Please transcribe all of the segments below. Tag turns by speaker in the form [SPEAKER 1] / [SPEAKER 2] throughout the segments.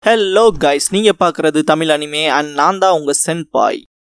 [SPEAKER 1] hello guys நீங்க பார்க்கறது Tamil anime and நான் தான் உங்க சென்பாய்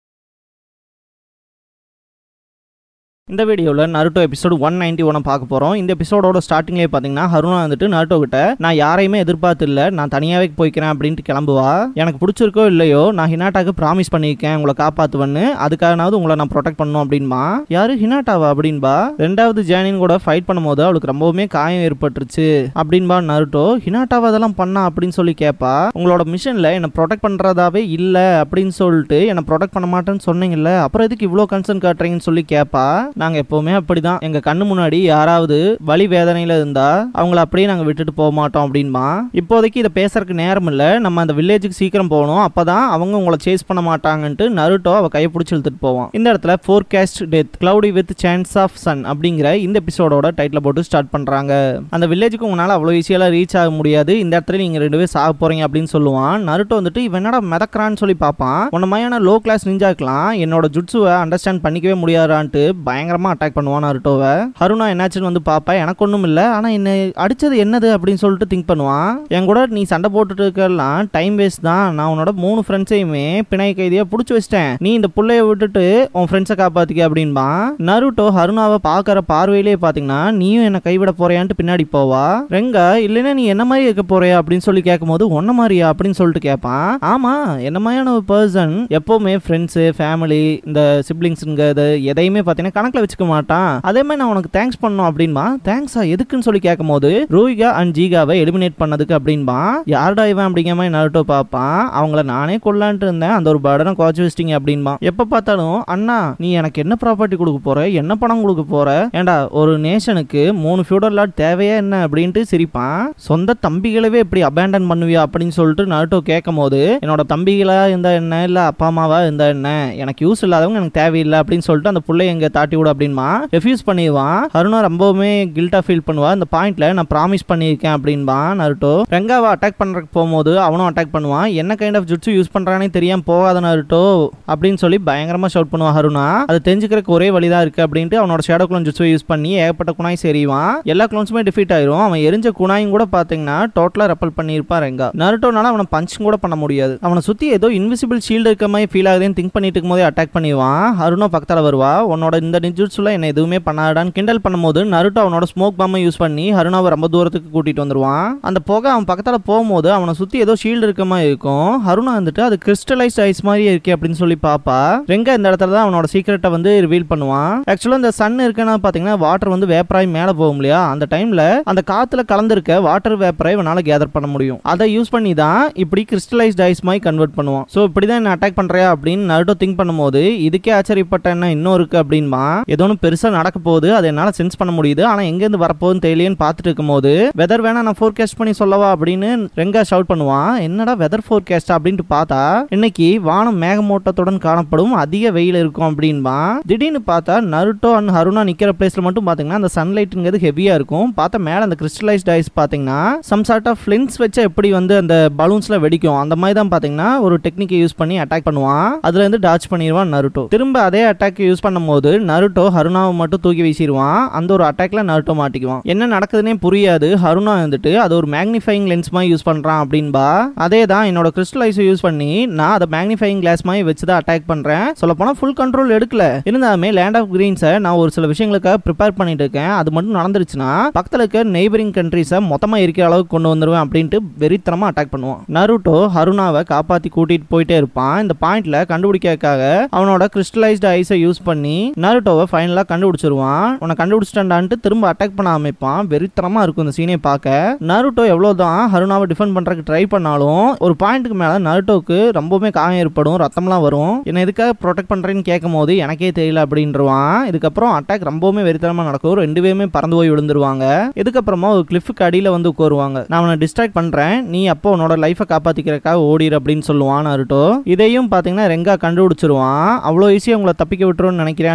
[SPEAKER 1] இந்த வீடியோவில் Naruto episode one ninety one பார்க்க போகிறோம் இந்த எபிசோடோட ஸ்டார்டிங்லேயே பார்த்தீங்கன்னா ஹருணா வந்துட்டு நருட்டோ கிட்ட நான் யாரையுமே எதிர்பார்த்து இல்லை நான் தனியாகவே போய்க்கிறேன் அப்படின்ட்டு கிளம்புவா எனக்கு பிடிச்சிருக்கோ இல்லையோ நான் ஹினாட்டாக்கு ப்ராமிஸ் பண்ணியிருக்கேன் உங்களை காப்பாற்றுவேன்னு அதுக்காகனாவது உங்களை நான் ப்ரொடெக்ட் பண்ணணும் அப்படின்பா யாரு ஹினாட்டாவா அப்படின்பா ரெண்டாவது ஜேனின் கூட ஃபைட் பண்ணும்போது அவளுக்கு ரொம்பவுமே காயம் ஏற்பட்டுருச்சு அப்படின்பா நருட்டோ ஹினாட்டாவா அதெல்லாம் பண்ணா அப்படின்னு சொல்லி கேட்பா உங்களோட மிஷனில் என்னை ப்ரொடெக்ட் பண்ணுறதாவே இல்லை அப்படின்னு சொல்லிட்டு என்னை ப்ரொடெக்ட் பண்ண மாட்டேன்னு சொன்னீங்கல்ல அப்புறம் எதுக்கு இவ்வளோ கன்சர்ன் காட்டுறீங்கன்னு சொல்லி கேட்பா நாங்கள் எப்போவுமே அப்படிதான் எங்கள் கண்ணு முன்னாடி யாராவது வலி வேதனையில் இருந்தா அவங்கள அப்படியே நாங்கள் விட்டுட்டு போக மாட்டோம் அப்படின்பா இப்போதைக்கு இதை பேசுறதுக்கு நேரம் இல்லை நம்ம அந்த வில்லேஜுக்கு சீக்கிரம் போகணும் அப்பதான் அவங்க உங்களை சேஸ் பண்ண மாட்டாங்கன்ட்டு நருட்டோ அவ கையை பிடிச்சி இழுத்துட்டு போவான் இந்த இடத்துல forecast death cloudy with chance of sun அப்படிங்கிற இந்த எபிசோடோட டைட்டில் போட்டு ஸ்டார்ட் பண்றாங்க அந்த வில்லேஜுக்கு உங்களால் அவ்வளோ ஈஸியாக ரீச் ஆக முடியாது இந்த இடத்துல நீங்க ரெண்டு பேரும் சாக போறீங்க அப்படின்னு சொல்லுவான் நருட்டோ வந்துட்டு இவன் என்னடா மிதக்கிறான்னு சொல்லி பார்ப்பான் உன்ன மாதிரியான லோ கிளாஸ் நிஞ்சாக்கலாம் என்னோட ஜுட்ஸுவை அண்டர்ஸ்டாண்ட் பண்ணிக்கவே முடியாதான்ட்டு பயங்கரமா அட்டாக் பண்ணுவான் நருட்டோவை ஹருணா என்னாச்சுன்னு வந்து பாப்பா எனக்கு ஒன்றும் இல்லை ஆனா என்ன அடிச்சது என்னது அப்படின்னு சொல்லிட்டு திங்க் பண்ணுவான் என் கூட நீ சண்டை போட்டுட்டு இருக்கலாம் டைம் வேஸ்ட் தான் நான் உன்னோட மூணு ஃப்ரெண்ட்ஸையுமே பிணை கைதியா புடிச்சு வச்சிட்டேன் நீ இந்த புள்ளைய விட்டுட்டு உன் ஃப்ரெண்ட்ஸை காப்பாத்திக்க அப்படின்பா நருட்டோ ஹருணாவை பார்க்கற பார்வையிலே பாத்தீங்கன்னா நீயும் என்ன கைவிட போறியான்ட்டு பின்னாடி போவா ரெங்கா இல்லைன்னா நீ என்ன மாதிரி இருக்க போறியா அப்படின்னு சொல்லி கேட்கும்போது ஒன்ன மாதிரியா அப்படின்னு சொல்லிட்டு கேட்பான் ஆமா என்ன மாதிரியான ஒரு பர்சன் எப்பவுமே ஃப்ரெண்ட்ஸு ஃபேமிலி இந்த சிப்ளிங்ஸுங்கிறது எதையுமே பார்த்தீங்கன்னா கணக்கில் வச்சுக்க மாட்டான் அதே மாதிரி நான் உனக்கு தேங்க்ஸ் பண்ணணும் அப்படின்பா தேங்க்ஸா எதுக்குன்னு சொல்லி கேட்கும்போது ரோஹிகா அண்ட் ஜீகாவை எலிமினேட் பண்ணதுக்கு அப்படின்பா யார்டா இவன் அப்படிங்கிற மாதிரி நருட்டோ பார்ப்பான் அவங்கள நானே கொல்லான்ட்டு இருந்தேன் அந்த ஒரு படனை குறைச்சி வச்சிட்டீங்க அப்படின்பா எப்போ பார்த்தாலும் அண்ணா நீ எனக்கு என்ன ப்ராப்பர்ட்டி கொடுக்க போற என்ன பணம் கொடுக்க போற ஏண்டா ஒரு நேஷனுக்கு மூணு ஃபியூடர் லாட் தேவையா என்ன அப்படின்ட்டு சிரிப்பான் சொந்த தம்பிகளவே இப்படி அபேண்டன் பண்ணுவியா அப்படின்னு சொல்லிட்டு நருட்டோ கேட்கும் போது என்னோட தம்பிகளா இருந்தா என்ன இல்ல அப்பா அம்மாவா இருந்தா என்ன எனக்கு யூஸ் இல்லாதவங்க எனக்கு தேவையில்லை அப்படின்னு சொல்லிட்டு அந்த புள்ளை எங்க தாட்டி விடு அப்படின்பா ரெஃப்யூஸ் பண்ணிடுவான் அருணா ரொம்பவுமே கில்ட்டா ஃபீல் பண்ணுவா இந்த பாயிண்ட்ல நான் ப்ராமிஸ் பண்ணியிருக்கேன் அப்படின்பா நருட்டோ ரெங்காவை அட்டாக் பண்றதுக்கு போகும்போது அவனும் அட்டாக் பண்ணுவான் என்ன கைண்ட் ஆஃப் ஜுட்ஸு யூஸ் பண்றானே தெரியாம போகாத நருட்டோ அப்படின்னு சொல்லி பயங்கரமா ஷவுட் பண்ணுவான் ஹருணா அது தெரிஞ்சுக்கிறதுக்கு ஒரே வழிதான் இருக்கு அப்படின்ட்டு அவனோட ஷேடோ குளோன் ஜுட்ஸை யூஸ் பண்ணி ஏகப்பட்ட குணாய் செறிவான் எல்லா குளோன்ஸுமே டிஃபீட் ஆயிரும் அவன் எரிஞ்ச குணாயும் கூட பாத்தீங்கன்னா டோட்டலா ரெப்பல் பண்ணியிருப்பான் ரெங்கா நருட்டோனால அவனை பஞ்சும் கூட பண்ண முடியாது அவனை சுத்தி ஏதோ இன்விசிபிள் ஷீல்டு இருக்க மாதிரி ஃபீல் ஆகுதுன்னு திங்க் பண்ணிட்டு இருக்கும்போதே அட்டாக் பண்ணிடுவான் அருணா பக்கத்துல வருவா உன்னோட இந்த நிஜுட்ஸுல என்ன எதுவுமே பண்ணாடான்னு கிண்டல் பண்ணும்போது நருட்டோ அவனோட ஸ்மோக் பாம்பை யூஸ் பண்ணி அருணாவை ரொம்ப தூரத்துக்கு கூட்டிட்டு வந்துருவான் அந்த புகை அவன் பக்கத்துல போகும்போது அவனை சுத்தி ஏதோ ஷீல்டு இருக்க மாதிரி இருக்கும் அருணா வந்துட்டு அது கிறிஸ்டலைஸ்ட் ஐஸ் மாதிரி இருக்கே அப்படின்னு சொல்லி பாப்பா ரெங்க இந்த இடத்துல தான் அவனோட சீக்கிரட்டை வந்து ரிவீல் பண்ணுவான் ஆக்சுவலா இந்த சன் இருக்குன்னா பாத்தீங்கன்னா வாட்டர் வந்து வேப்பராய் மேல போகும் இல்லையா அந்த டைம்ல அந்த காத்துல கலந்திருக்க வாட்டர் வேப்பரை இவனால கேதர் பண்ண முடியும் அதை யூஸ் பண்ணி தான் இப்படி கிறிஸ்டலைஸ்ட் ஐஸ் மாதிரி கன்வெர்ட் பண்ணுவான் ஸோ இப்படி தான் என்ன அட்டாக் பண்றியா அப்படின்னு நருட்டோ திங்க் பண்ணும்போது இதுக்கே ஆச்சரியப்பட்ட என்ன இன்னும் இருக்கு அப்படின்பா ஏதோ ஒன்று பெருசா நடக்க போகுது அதை என்னால சென்ஸ் பண்ண முடியுது ஆனா எங்கேருந்து வரப்போகுதுன்னு தெரியலையேன்னு பார்த்துட்டு இருக்கும்போது வெதர் வேணா நான் ஃபோர்காஸ்ட் பண்ணி சொல்லவா அப்படின்னு ரெங்கா ஷவுட் பண்ணுவான் என்னடா வெதர் ஃபோர்காஸ்ட் அப்படின்ட்டு பார்த்தா இன்னைக்கு வானம் மேகமூட்டத்துடன் காணப்படும் அதிக வெயில் இருக்கும் அப்படின்பா திடீர்னு பார்த்தா நருட்டோ அண்ட் ஹருணா நிக்கிற பிளேஸ்ல மட்டும் பாத்தீங்கன்னா அந்த சன்லைட்டுங்கிறது ஹெவியா இருக்கும் பார்த்தா மேல அந்த கிறிஸ்டலைஸ்ட் ஐஸ் பாத்தீங்கன்னா சம் சார்ட் ஆஃப் ஃபிளின்ஸ் வச்சு எப்படி வந்து அந்த பலூன்ஸ்ல வெடிக்கும் அந்த மாதிரி தான் பாத்தீங்கன்னா ஒரு டெக்னிக்கை யூஸ் பண்ணி அட்டாக் பண்ணுவான் அதுல இருந்து டாச் பண்ணிடுவான் நருட்டோ திரும்ப அதே அட்டாக் யூஸ் பண்ணும்போது நருட்டோ ஹருணாவை மட்டும் தூக்கி வீசிடுவான் அந்த ஒரு அட்டாக்ல நருட்டோ மாட்டிக்குவான் என்ன நடக்குதுன்னே புரியாது ஹருணா வந்துட்டு அது ஒரு மேக்னிஃபைங் லென்ஸ் மாதிரி யூஸ் பண்றான் அப்படின்பா அதே தான் என்னோட கிறிஸ்டலைஸை யூஸ் பண்ணி நான் அதை மேக்னிஃபைங் கிளாஸ் மாதிரி வச்சு தான் அட்டாக் பண்றேன் சொல்ல போனா ஃபுல் கண்ட்ரோல் எடுக்கல இருந்தாலுமே லேண்ட் ஆஃப் கிரீன்ஸை நான் ஒரு சில விஷயங்களுக்காக ப்ரிப்பேர் பண்ணிட்டு இருக்கேன் அது மட்டும் நடந்துருச்சுன்னா பக்கத்துல இருக்க நெய்பரிங் கண்ட்ரீஸை மொத்தமா இருக்கிற அளவுக்கு கொண்டு வந்துருவேன் அப்படின்ட்டு வெறித்தனமா அட்டாக் பண்ணுவான் நருட்டோ ஹருணாவை காப்பாத்தி கூட்டிட்டு போயிட்டே இருப்பான் இந்த பாயிண்ட்ல கண்டுபிடிக்கிறதுக்காக அவனோட கிறிஸ்டலைஸ்டு ஐஸை யூஸ் பண்ணி நருட்டோவை ஃபைனலா கண்டுபிடிச்சிருவான் உன்னை கண்டுபிடிச்சிட்டான்ட்டு திரும்ப அட்டாக் பண்ண ஆரம்பிப்பான் வெறித்தனமா இருக்கும் இந்த சீனை பார்க்க நருட்டோ எவ்வளவுதான் ஹருணாவை டிஃபெண்ட் பண்றதுக்கு ட்ரை பண்ணாலும் ஒரு பாயிண்ட்டுக்கு மேல நருட்டோக்கு ரொம்பவுமே காயம் ஏற்படும் ரத்தம்லாம் வரும் என்ன எதுக்காக ப்ரொடெக்ட் பண்றேன்னு கேட்கும் போது எனக்கே தெரியல அப்படின்றவான் இதுக்கப்புறம் அட்டாக் ரொம்பவுமே வெறித்தனமா நடக்கும் ரெண்டு பேருமே பறந்து போய் விழுந்துருவாங்க இதுக்கப்புறமா ஒரு கிளிஃபுக்கு அடியில வந்து உட்காருவாங்க நான் அவனை டிஸ்ட்ராக்ட் பண்றேன் நீ அப்போ உன்னோட லைஃபை காப்பாத்திக்கிறதுக்காக ஓடிடு அப்படின்னு சொல்லுவான் நருட்டோ இதையும் பாத்தீங்கன்னா ரெங்கா கண்டுபிடிச்சிருவான் அவ்வளோ ஈஸியாக உங்களை தப்பிக்க விட்டுருன்னு நினைக்கிறான்ட்டு பெரிய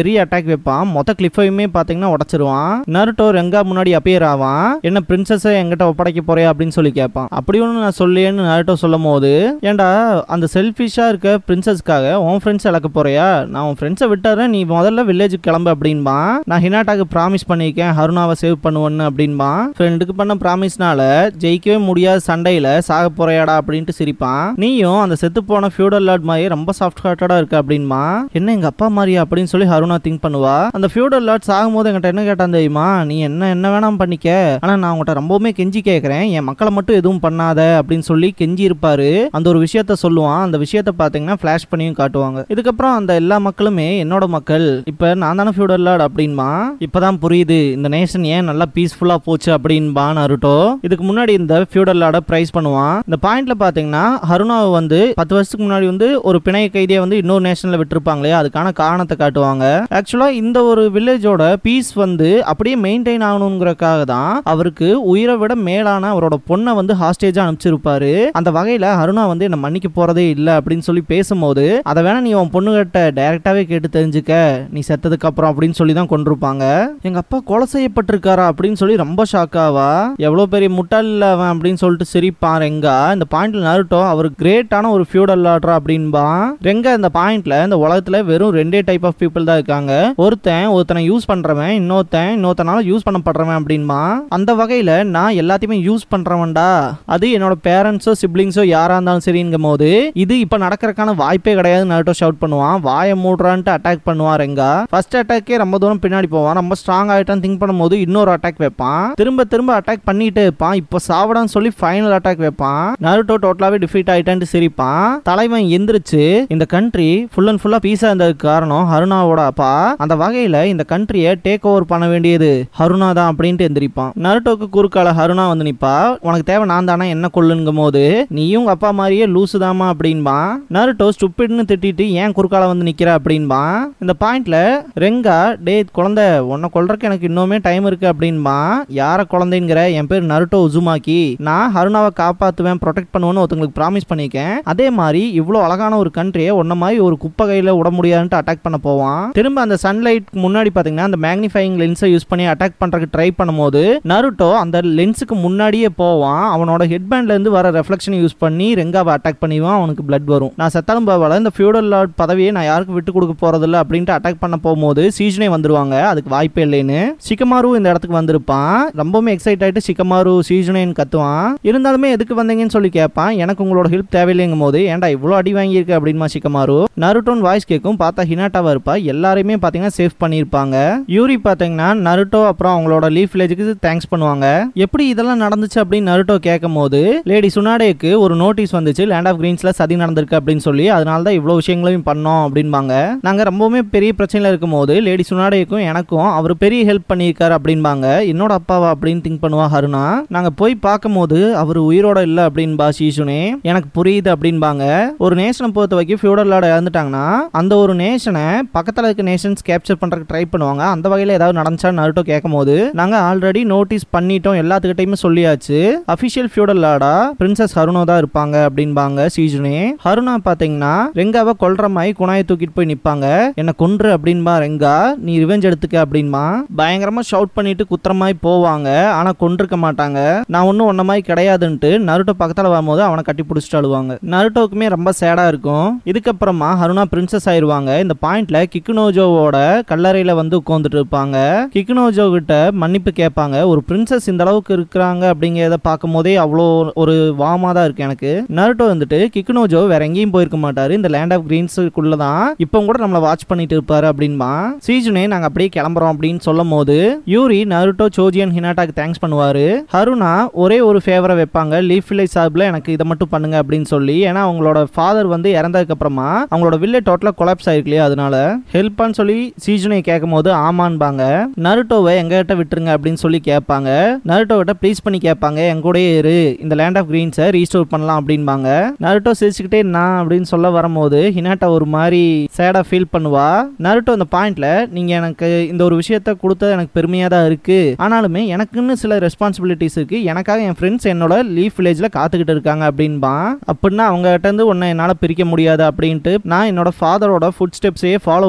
[SPEAKER 1] பெரிய அட்டாக் வைப்பான் மொத்த கிளிஃபையுமே பாத்தீங்கன்னா உடச்சிருவான் நருட்டோ ரெங்கா முன்னாடி அப்பியர் ஆவான் என்ன பிரின்சஸை என்கிட்ட ஒப்படைக்க போறியா அப்படின்னு சொல்லி கேட்பான் அப்படி ஒன்று நான் சொல்லேன்னு நருட்டோ சொல்லும் போது ஏன்டா அந்த செல்ஃபிஷா இருக்க பிரின்சஸ்க்காக உன் ஃப்ரெண்ட்ஸ் இழக்க போறியா நான் உன் ஃப்ரெண்ட்ஸை விட்டுறேன் நீ முதல்ல வில்லேஜுக்கு கிளம்பு அப்படின்பான் நான் ஹினாட்டாக்கு ப்ராமிஸ் பண்ணியிருக்கேன் ஹருணாவை சேவ் பண்ணுவேன்னு அப்படின்பான் ஃப்ரெண்டுக்கு பண்ண ப்ராமிஸ்னால ஜெயிக்கவே முடியாத சண்டையில சாக போறையாடா அப்படின்ட்டு சிரிப்பான் நீயும் அந்த செத்து போன ஃபியூடல் லார்ட் மாதிரி ரொம்ப சாஃப்ட் ஹார்ட்டடா இருக்க அப்படின்மா என்ன எங்க அப்பா மாதிரியா அப்படின்னு சொல்லி ஹருணா திங்க் பண்ணுவா அந்த ஃபியூடல் லார்ட் சாகும்போது என்கிட்ட என்ன கேட்டான் தெரியுமா நீ என்ன என்ன வேணாம் பண்ணிக்க ஆனா நான் உங்கள்கிட்ட ரொம்பவுமே கெஞ்சி கேட்கறேன் என் மக்களை மட்டும் எதுவும் பண்ணாத அப்படின்னு சொல்லி கெஞ்சி இருப்பாரு அந்த ஒரு விஷயத்த சொல்லுவான் அந்த விஷயத்த பாத்தீங்கன்னா ஃபிளாஷ் பண்ணியும் காட்டுவாங்க இதுக்கப்புறம் அந்த எல்லா மக்களுமே என்னோட மக்கள் இப்ப நான் தானே ஃபியூடல் லார்ட் அப்படின்பா இப்பதான் புரியுது இந்த நேஷன் ஏன் நல்லா பீஸ்ஃபுல்லா போச்சு அப்படின்பா நருட்டோ இதுக்கு முன்னாடி இந்த ஃபியூடல் லார்ட பிரைஸ் பண்ணுவான் இந்த பாயிண்ட்ல பாத்தீங்கன்னா ஹருணாவை வந்து பத்து வருஷத்துக்கு முன்னாடி வந்து ஒரு பிணைய கைதியை வந்து இன்னொரு நேஷன்ல விட்டுருப்பாங்க இல்லையா அதுக்கான காரணத்தை காட்டுவாங்க ஆக்சுவலா இந்த ஒரு வில்லேஜோட பீஸ் வந்து அப்படியே மெயின்டைன் ஆகணுங்கிறதுக்காக தான் அவருக்கு உயிரை விட மேலான அவரோட பொண்ணை வந்து ஹாஸ்டேஜா அனுப்பிச்சிருப்பாரு அந்த வகையில ஹருணா வந்து என்ன மன்னிக்க போறதே இல்லை அப்படின்னு சொல்லி பேசும்போது அதை வேணா நீ உன் பொண்ணுகிட்ட டைரக்டாவே கேட்டு தெரிஞ்சுக்க நீ செத்ததுக்கு அப்புறம் அப்படின்னு சொல்லி தான் கொண்டிருப்பாங்க எங்க அப்பா கொலை செய்யப்பட்டிருக்காரா அப்படின்னு சொல்லி ரொம்ப ஷாக்காவா எவ்வளவு பெரிய முட்டாள் இல்ல அவன் அப்படின்னு சொல்லிட்டு சிரிப்பான் ரெங்கா இந்த பாயிண்ட்ல நருட்டோ அவர் கிரேட்டான ஒரு ஃபியூடல் ஆர்டர் அப்படின்பா ரெங்கா இந்த பாயிண்ட்ல இந்த உலகத்துல வெறும் ரெண்டே டைப் ஆஃப் பீப்புள் தான் இருக்காங்க ஒருத்தன் ஒருத்தனை யூஸ் பண்றவன் இன்னொருத்தன் இன்னொருத்தனால யூஸ் பண்ணப்படுறவன் அப்படின்பா அந்த வகையில நான் எல்லாத்தையுமே யூஸ் பண்றவன்டா அது என்னோட பேரண்ட்ஸோ சிப்ளிங்ஸோ யாரா இருந்தாலும் சரிங்கும் போது இது இப்ப நடக்கிறதுக்கான வாய்ப்பே கிடையாது நருட்டோ ஷவுட் பண்ணுவான் வாயை மூடுறான்ட்டு அட்டாக் பண்ணுவான் ரெங்கா ஃபர்ஸ்ட் அட்டாக்கே ரொம்ப தூரம் பின்னாடி போவான் ரொம்ப ஸ்ட்ராங் ஆயிட்டான்னு திங்க் பண்ணும்போது இன்னொரு அட்டாக் வைப்பான் திரும்ப திரும்ப அட்டாக் பண்ணிட்டே இருப்பான் இப்போ சாவடான்னு சொல்லி ஃபைனல் அட்டாக் வைப்பான் நருட்டோ டோட்டலாவே டிஃபீட் ஆயிட்டான்ட்டு சிரிப்பான் தலைவன் எந்திரிச்சு இந்த கண்ட்ரி ஃபுல் அண்ட் ஃபுல்லா பீஸா இருந்ததுக்கு காரணம் ஹருணாவோட அப்பா அந்த வகையில இந்த கண்ட்ரியை டேக் ஓவர் பண்ண வேண்டியது ஹருணா தான் அப்படின்ட்டு எந்திரிப்பான் நருட்டோக்கு குறுக்கால ஹருணா வந்து நிப்பா உனக்கு தேவை நான் தானே என்ன கொல்லுங்கும் போது நீயும் உங்க அப்பா மாதிரியே லூசு தாமா அப்படின்பா நருட்டோ ஸ்டூப்பிட்னு திட்டிட்டு ஏன் குறுக்கால வந்து நிக்கிற அப்படின்பா இந்த பாயிண்ட்ல ரெங்கா டே குழந்தை உன்னை கொல்றதுக்கு எனக்கு இன்னுமே டைம் இருக்கு அப்படின்பா யார குழந்தைங்கிற என் பேர் நருட்டோ உசுமாக்கி நான் ஹருணாவை காப்பாத்துவேன் ப்ரொடெக்ட் பண்ணுவேன்னு ஒருத்தங்களுக்கு ப்ராமிஸ் பண்ணியிருக்கேன் அதே மாதிரி இவ்வளோ அழகான ஒரு கண்ட்ரியை உன்ன மாதிரி ஒரு குப்பை கையில விட முடியாதுன்ட்டு அட்டாக் பண்ண போவான் திரும்ப அந்த சன்லைட் முன்னாடி பாத்தீங்கன்னா அந்த மேக்னிஃபைங் லென்ஸை யூஸ் பண்ணி அட்டாக் பண்றதுக்கு ட்ரை பண்ணும்போது நருட்டோ அந்த லென்ஸுக்கு முன்னாடியே போவான் அவனோட ஹெட்பேண்ட்ல இருந்து வர ரெஃப்ளெக்ஷன் யூஸ் பண்ணி ரெங்காவை அட்டாக் பண்ணிவான் அவனுக்கு பிளட் வரும் நான் செத்தாலும் பரவாயில்ல இந்த ஃபியூடல் லார்ட் பதவியை நான் யாருக்கும் விட்டு கொடுக்க போறதில்ல அப்படின்ட்டு அட்டாக் பண்ண போகும்போது சீஜனே வந்துருவாங்க அதுக்கு வாய்ப்பே இல்லைன்னு சிக்கமாரு இந்த இடத்துக்கு வந்திருப்பான் ரொம்பவுமே எக்ஸைட் ஆயிட்டு சிக்கமாரு சீஜனேன்னு கத்துவான் இருந்தாலுமே எதுக்கு வந்தீங்கன்னு சொல்லி கேட்பான் எனக்கு உங்களோட ஹெல்ப் தேவையில்லைங்கும் போது ஏன்டா இவ்வளோ அடி வாங்கியிருக்க அப்படின்மா சிக்கமாரு நருட்டோன் வாய்ஸ் கேட்கும் பார்த்தா ஹினாட்டாவா இருப்பா எல்லாரையுமே பார்த்தீங்கன்னா சேஃப் பண்ணியிருப்பாங்க யூரி பார்த்தீங்கன்னா நருட்டோ அப்புறம் அவங்களோட லீஃப் வில்லேஜுக்கு தேங்க்ஸ் பண்ணுவாங்க எப்படி இதெல்லாம் நடந்துச்சு அப்படின்னு நருட்டோ கேட்கும் போது லேடி சுனாடேக்கு ஒரு நோட்டீஸ் வந்துச்சு லேண்ட் ஆஃப் கிரீன்ஸ்ல சதி நடந்திருக்கு அப்படின்னு சொல்லி அதனால தான் இவ்வளோ விஷயங்களையும் பண்ணோம் அப்படின்பாங்க நாங்கள் ரொம்பவுமே பெரிய பிரச்சனையில் இருக்கும் போது லேடி சுனாடேக்கும் எனக்கும் அவர் பெரிய ஹெல்ப் பண்ணியிருக்காரு அப்படின்பாங்க என்னோட அப்பாவா அப்படின்னு திங்க் பண்ணுவா ஹருணா நாங்கள் போய் பார்க்கும்போது அவர் உயிரோட இல்லை அப்படின்பா சீசுனே எனக்கு புரியுது அப்படின்பாங்க ஒரு நேஷனை பொறுத்த வரைக்கும் ஃபியூடல் லார்ட் இறந்துட்டாங்கன்னா அந்த ஒரு நேஷனை பக்கத்தில் இருக்க நேஷன்ஸ் கேப்சர் பண்ணுறதுக்கு ட்ரை பண்ணுவாங்க அந்த வகையில் ஏதாவது நடந்துச்சா நருட்டோ கேட்கும் போது நாங்கள் ஆல்ரெடி நோட்டீஸ் பண்ணிட்டோம் எல்லாத்துக்கிட்டையுமே சொல்லியாச்சு அஃபிஷியல் ஃபியூடல் லார்டா பிரின்சஸ் ஹருணோ தான் இருப்பாங்க அப்படின்பாங்க சீஜுனே ஹருணா பார்த்தீங்கன்னா ரெங்காவை கொல்ற மாதிரி குணாயை தூக்கிட்டு போய் நிற்பாங்க என்ன கொன்று அப்படின்பா ரெங்கா நீ ரிவெஞ்ச் எடுத்துக்க அப்படின்பா பயங்கரமா ஷவுட் பண்ணிட்டு குத்துற மாதிரி போவாங்க ஆனா கொண்டிருக்க மாட்டாங்க நான் ஒன்றும் ஒன்ன மாதிரி கிடையாதுன்ட்டு நருட்டோ பக்கத்தில் வரும்போது அவனை கட்டி பிடிச்சிட்டு அழுவாங்க நருட்டோக்குமே ரொம்ப சேடா இருக்கும் இதுக்கப்புறமா ஹருணா பிரின்சஸ் ஆயிருவாங்க இந்த பாயிண்ட்ல கிக்குனோஜோவோட கல்லறையில வந்து உட்காந்துட்டு இருப்பாங்க கிக்குனோஜோ கிட்ட மன்னிப்பு கேட்பாங்க ஒரு பிரின்சஸ் இந்த அளவுக்கு இருக்கிறாங்க அப்படிங்கிறத பார்க்கும் போதே அவ்வளோ ஒரு வாமா தான் இருக்கு எனக்கு நருட்டோ வந்துட்டு கிக்குனோஜோ வேற எங்கேயும் போயிருக்க மாட்டாரு இந்த லேண்ட் ஆஃப் கிரீன்ஸுக்குள்ள தான் இப்போ கூட நம்மளை வாட்ச் பண்ணிட்டு இருப்பாரு அப்படின்பா சீஜுனே நாங்க அப்படியே கிளம்புறோம் அப்படின்னு சொல்லும் போது யூரி நருட்டோ சோஜியன் ஹினாட்டாக்கு தேங்க்ஸ் பண்ணுவாரு ஹருணா ஒரே ஒரு ஃபேவரை வைப்பாங்க லீஃப் வில்லேஜ் சார்பில் எனக்கு இதை மட்டும் பண்ணுங்க அப்படின்னு சொல்லி ஏன்னா அவங்களோட ஃபாதர் வந்து இறந்ததுக்கு அப்புறமா அவங்களோட வில்லேஜ் டோட்டலாக கொலாப்ஸ் ஆயிருக்கு இல்லையா அதனால ஹெல்ப்பான்னு சொல்லி சீஜுனை கேட்கும் போது ஆமான்பாங்க நருட்டோவை எங்ககிட்ட விட்டுருங்க அப்படின்னு சொல்லி கேட்பாங்க நருட்டோ கிட்ட ப்ளீஸ் பண்ணி கேட்பாங்க என் கூடயே இரு இந்த லேண்ட் ஆஃப் கிரீன்ஸை ரீஸ்டோர் பண்ணலாம் அப்படின்பாங்க நருட்டோ சிரிச்சுக்கிட்டே நான் அப்படின்னு சொல்ல வரும்போது ஹினாட்டா ஒரு மாதிரி சேடா ஃபீல் பண்ணுவா நருட்டோ இந்த பாயிண்ட்ல நீங்க எனக்கு இந்த ஒரு விஷயத்த கொடுத்தது எனக்கு பெருமையா தான் இருக்கு ஆனாலுமே எனக்குன்னு சில ரெஸ்பான்சிபிலிட்டிஸ் இருக்கு எனக்காக என் ஃப்ரெண்ட்ஸ் என்னோட லீஃப் வில்லேஜ்ல காத்துக்கிட்டு இருக்காங்க அப்படின்பா அப்படின்னா அவங்க கிட்ட இருந்து உன்னை என்னால பிரிக்க முடியாது அப்படின்ட்டு நான் என்னோட ஃபாதரோட ஃபுட் ஸ்டெப்ஸையே ஃபாலோ பண்ணி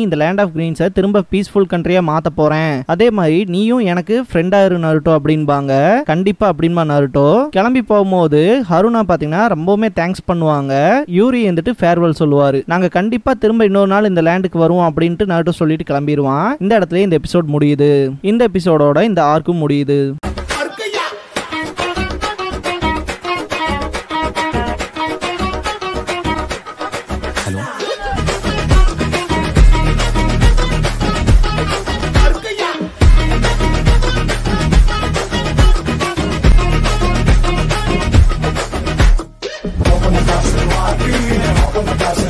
[SPEAKER 1] இந்த லேண்ட் ஆஃப் கிரீன்ஸை திரும்ப பீஸ்ஃபுல் கண்ட்ரியா மாத்த போறேன் அதே மாதிரி நீயும் எனக்கு ஃப்ரெண்டா இரு நருட்டோ அப்படின்பாங்க கண்டிப்பா அப்படின்பா நருட்டோ கிளம்பி போகும்போது ஹருணா பாத்தீங்கன்னா ரொம்பவுமே தேங்க்ஸ் பண்ணுவாங்க யூரி வந்துட்டு ஃபேர்வெல் சொல்லுவாரு நாங்க கண்டிப்பா திரும்ப இன்னொரு நாள் இந்த லேண்டுக்கு வருவோம் அப்படின்ட்டு நருட்டோ சொல்லிட்டு கிளம்பிடுவான் இந்த இடத்துல இந்த எபிசோட் முடியுது இந்த எபிசோடோட இந்த ஆர்க்கும் முடியுது
[SPEAKER 2] Open the